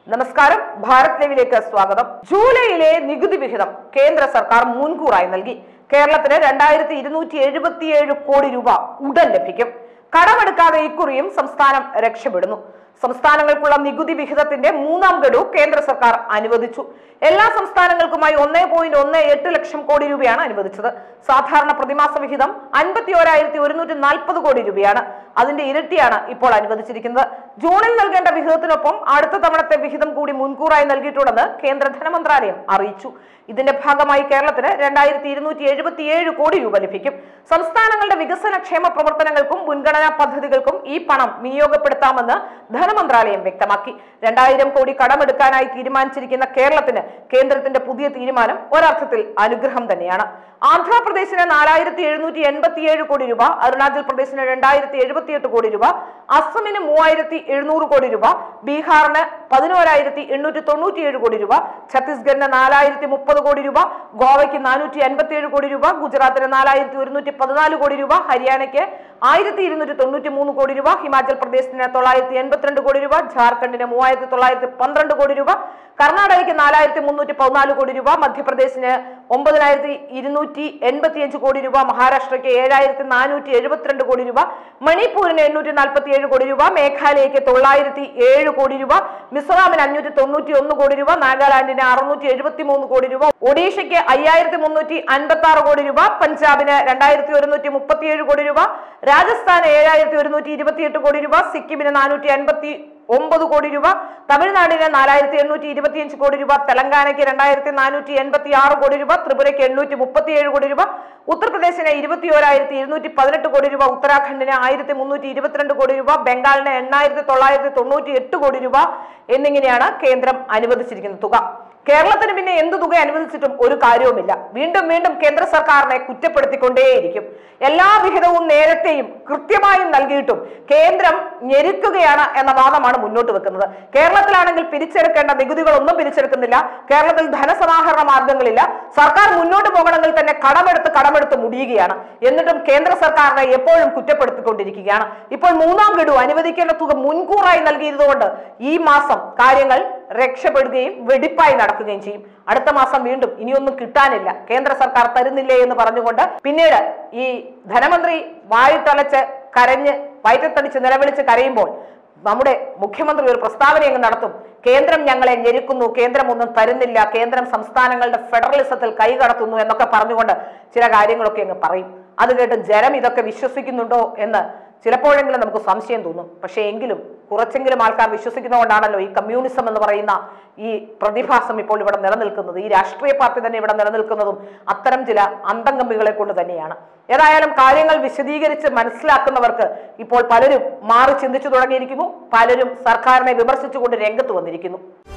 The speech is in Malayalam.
നമസ്കാരം ഭാരത് ലൈവിലേക്ക് സ്വാഗതം ജൂലൈയിലെ നികുതി വിഹിതം കേന്ദ്ര സർക്കാർ മുൻകൂറായി നൽകി കേരളത്തിന് രണ്ടായിരത്തി ഇരുന്നൂറ്റി എഴുപത്തിയേഴ് കോടി രൂപ ഉടൻ ലഭിക്കും കടമെടുക്കാതെ ഇക്കുറിയും സംസ്ഥാനം രക്ഷപ്പെടുന്നു സംസ്ഥാനങ്ങൾക്കുള്ള നികുതി വിഹിതത്തിന്റെ മൂന്നാം ഗഡു കേന്ദ്ര സർക്കാർ അനുവദിച്ചു എല്ലാ സംസ്ഥാനങ്ങൾക്കുമായി ഒന്നേ പോയിന്റ് ഒന്ന് എട്ട് ലക്ഷം കോടി രൂപയാണ് അനുവദിച്ചത് സാധാരണ പ്രതിമാസ വിഹിതം അൻപത്തി ഓരായിരത്തി ഒരുന്നൂറ്റി നാൽപ്പത് കോടി രൂപയാണ് അതിന്റെ ഇരട്ടിയാണ് ഇപ്പോൾ അനുവദിച്ചിരിക്കുന്നത് ജൂണിൽ നൽകേണ്ട വിഹിതത്തിനൊപ്പം അടുത്ത തവണത്തെ വിഹിതം കൂടി മുൻകൂറായി നൽകിയിട്ടുണ്ടെന്ന് കേന്ദ്ര ധനമന്ത്രാലയം അറിയിച്ചു ഇതിന്റെ ഭാഗമായി കേരളത്തിന് രണ്ടായിരത്തി ഇരുന്നൂറ്റി എഴുപത്തിയേഴ് കോടി രൂപ ലഭിക്കും സംസ്ഥാനങ്ങളുടെ വികസന ക്ഷേമ പ്രവർത്തനങ്ങൾക്കും മുൻഗണനാ പദ്ധതികൾക്കും ഈ പണം വിനിയോഗപ്പെടുത്താമെന്ന് ധനമന്ത്രാലയം വ്യക്തമാക്കി രണ്ടായിരം കോടി കടമെടുക്കാനായി തീരുമാനിച്ചിരിക്കുന്ന കേരളത്തിന് കേന്ദ്രത്തിന്റെ പുതിയ തീരുമാനം ഒരർത്ഥത്തിൽ അനുഗ്രഹം തന്നെയാണ് ആന്ധ്രാപ്രദേശിന് നാലായിരത്തി എഴുന്നൂറ്റി എൺപത്തിയേഴ് കോടി രൂപ അരുണാചൽ പ്രദേശിന് രണ്ടായിരത്തി എഴുപത്തിയെട്ട് കോടി രൂപ അസമിന് മൂവായിരത്തി എഴുന്നൂറ് കോടി രൂപ ബീഹാറിന് പതിനോരായിരത്തി എണ്ണൂറ്റി തൊണ്ണൂറ്റിയേഴ് കോടി രൂപ ഛത്തീസ്ഗഡിന് നാലായിരത്തി മുപ്പത് കോടി രൂപ ഗോവയ്ക്ക് നാനൂറ്റി അൻപത്തിയേഴ് കോടി രൂപ ഗുജറാത്തിന് നാലായിരത്തി ഒരുന്നൂറ്റി പതിനാല് കോടി രൂപ ഹരിയാനയ്ക്ക് ആയിരത്തി ഇരുന്നൂറ്റി തൊണ്ണൂറ്റി മൂന്ന് കോടി രൂപ ഹിമാചൽ പ്രദേശിന് തൊള്ളായിരത്തി എൺപത്തിരണ്ട് കോടി രൂപ ജാർഖണ്ഡിന് മൂവായിരത്തി തൊള്ളായിരത്തി പന്ത്രണ്ട് കോടി രൂപ കർണാടകയ്ക്ക് നാലായിരത്തി മുന്നൂറ്റി പതിനാല് കോടി രൂപ മധ്യപ്രദേശിന് ഒമ്പതിനായിരത്തി ഇരുന്നൂറ്റി എൺപത്തിയഞ്ച് കോടി രൂപ മഹാരാഷ്ട്രയ്ക്ക് ഏഴായിരത്തി നാനൂറ്റി എഴുപത്തിരണ്ട് കോടി രൂപ മണിപ്പൂരിന് എണ്ണൂറ്റി നാൽപ്പത്തി ഏഴ് കോടി രൂപ മേഘാലയയ്ക്ക് തൊള്ളായിരത്തി ഏഴ് കോടി രൂപ മിസോറാമിന് അഞ്ഞൂറ്റി തൊണ്ണൂറ്റി ഒന്ന് കോടി രൂപ നാഗാലാൻഡിന് അറുന്നൂറ്റി എഴുപത്തി മൂന്ന് കോടി രൂപ ഒഡീഷയ്ക്ക് അയ്യായിരത്തി മുന്നൂറ്റി അൻപത്തി ആറ് കോടി രൂപ പഞ്ചാബിന് രണ്ടായിരത്തി ഒരുന്നൂറ്റി മുപ്പത്തിയേഴ് കോടി രൂപ രാജസ്ഥാന് ഏഴായിരത്തി ഒരുന്നൂറ്റി ഇരുപത്തിയെട്ട് കോടി രൂപ സിക്കിമിന് നാനൂറ്റി അൻപത്തി ഒമ്പത് കോടി രൂപ തമിഴ്നാടിന് നാലായിരത്തി എണ്ണൂറ്റി ഇരുപത്തിയഞ്ച് കോടി രൂപ തെലങ്കാനയ്ക്ക് രണ്ടായിരത്തി നാനൂറ്റി എൺപത്തി ആറ് കോടി രൂപ ത്രിപുരയ്ക്ക് എണ്ണൂറ്റി മുപ്പത്തിയേഴ് കോടി രൂപ ഉത്തർപ്രദേശിന് ഇരുപത്തി ഓരായിരത്തി ഇരുന്നൂറ്റി പതിനെട്ട് കോടി രൂപ ഉത്തരാഖണ്ഡിന് ആയിരത്തി മുന്നൂറ്റി ഇരുപത്തിരണ്ട് കോടി രൂപ ബംഗാളിന് എണ്ണായിരത്തി തൊള്ളായിരത്തി തൊണ്ണൂറ്റി എട്ട് കോടി രൂപ എന്നിങ്ങനെയാണ് കേന്ദ്രം അനുവദിച്ചിരിക്കുന്ന തുക കേരളത്തിന് പിന്നെ എന്ത് തുക അനുവദിച്ചിട്ടും ഒരു കാര്യവുമില്ല വീണ്ടും വീണ്ടും കേന്ദ്ര സർക്കാരിനെ കുറ്റപ്പെടുത്തിക്കൊണ്ടേയിരിക്കും എല്ലാ വിഹിതവും നേരത്തെയും കൃത്യമായും നൽകിയിട്ടും കേന്ദ്രം ഞെരുക്കുകയാണ് എന്ന വാദമാണ് മുന്നോട്ട് വെക്കുന്നത് കേരളത്തിലാണെങ്കിൽ പിരിച്ചെടുക്കേണ്ട നികുതികളൊന്നും പിരിച്ചെടുക്കുന്നില്ല കേരളത്തിൽ ധനസമാഹരണ മാർഗങ്ങളില്ല സർക്കാർ മുന്നോട്ട് പോകണമെങ്കിൽ തന്നെ കടമെടുത്ത് കടമെടുത്ത് മുടിയുകയാണ് എന്നിട്ടും കേന്ദ്ര സർക്കാരിനെ എപ്പോഴും കുറ്റപ്പെടുത്തിക്കൊണ്ടിരിക്കുകയാണ് ഇപ്പോൾ മൂന്നാം ഗഡു അനുവദിക്കേണ്ട തുക മുൻകൂറായി നൽകിയതുകൊണ്ട് ഈ മാസം കാര്യങ്ങൾ രക്ഷപ്പെടുകയും വെടിപ്പായി നടക്കുകയും ചെയ്യും അടുത്ത മാസം വീണ്ടും ഇനിയൊന്നും കിട്ടാനില്ല കേന്ദ്ര സർക്കാർ തരുന്നില്ലേ എന്ന് പറഞ്ഞുകൊണ്ട് പിന്നീട് ഈ ധനമന്ത്രി വായിട്ടലച്ച് കരഞ്ഞ് വയറ്റത്തടിച്ച് നിലവിളിച്ച് കരയുമ്പോൾ നമ്മുടെ മുഖ്യമന്ത്രി ഒരു പ്രസ്താവന അങ്ങ് നടത്തും കേന്ദ്രം ഞങ്ങളെ ഞെരുക്കുന്നു കേന്ദ്രം ഒന്നും തരുന്നില്ല കേന്ദ്രം സംസ്ഥാനങ്ങളുടെ ഫെഡറലിസത്തിൽ കൈകടത്തുന്നു എന്നൊക്കെ പറഞ്ഞുകൊണ്ട് ചില കാര്യങ്ങളൊക്കെ അങ്ങ് പറയും അത് കേട്ട് ജനം ഇതൊക്കെ വിശ്വസിക്കുന്നുണ്ടോ എന്ന് ചിലപ്പോഴെങ്കിലും നമുക്ക് സംശയം തോന്നും പക്ഷേ എങ്കിലും കുറച്ചെങ്കിലും ആൾക്കാർ വിശ്വസിക്കുന്നതുകൊണ്ടാണല്ലോ ഈ കമ്മ്യൂണിസം എന്ന് പറയുന്ന ഈ പ്രതിഭാസം ഇപ്പോൾ ഇവിടെ നിലനിൽക്കുന്നത് ഈ രാഷ്ട്രീയ പാർട്ടി തന്നെ ഇവിടെ നിലനിൽക്കുന്നതും അത്തരം ചില അന്തംഗമ്മികളെ കൊണ്ട് തന്നെയാണ് ഏതായാലും കാര്യങ്ങൾ വിശദീകരിച്ച് മനസ്സിലാക്കുന്നവർക്ക് ഇപ്പോൾ പലരും മാറി ചിന്തിച്ചു തുടങ്ങിയിരിക്കുന്നു പലരും സർക്കാരിനെ വിമർശിച്ചുകൊണ്ട് രംഗത്ത് വന്നിരിക്കുന്നു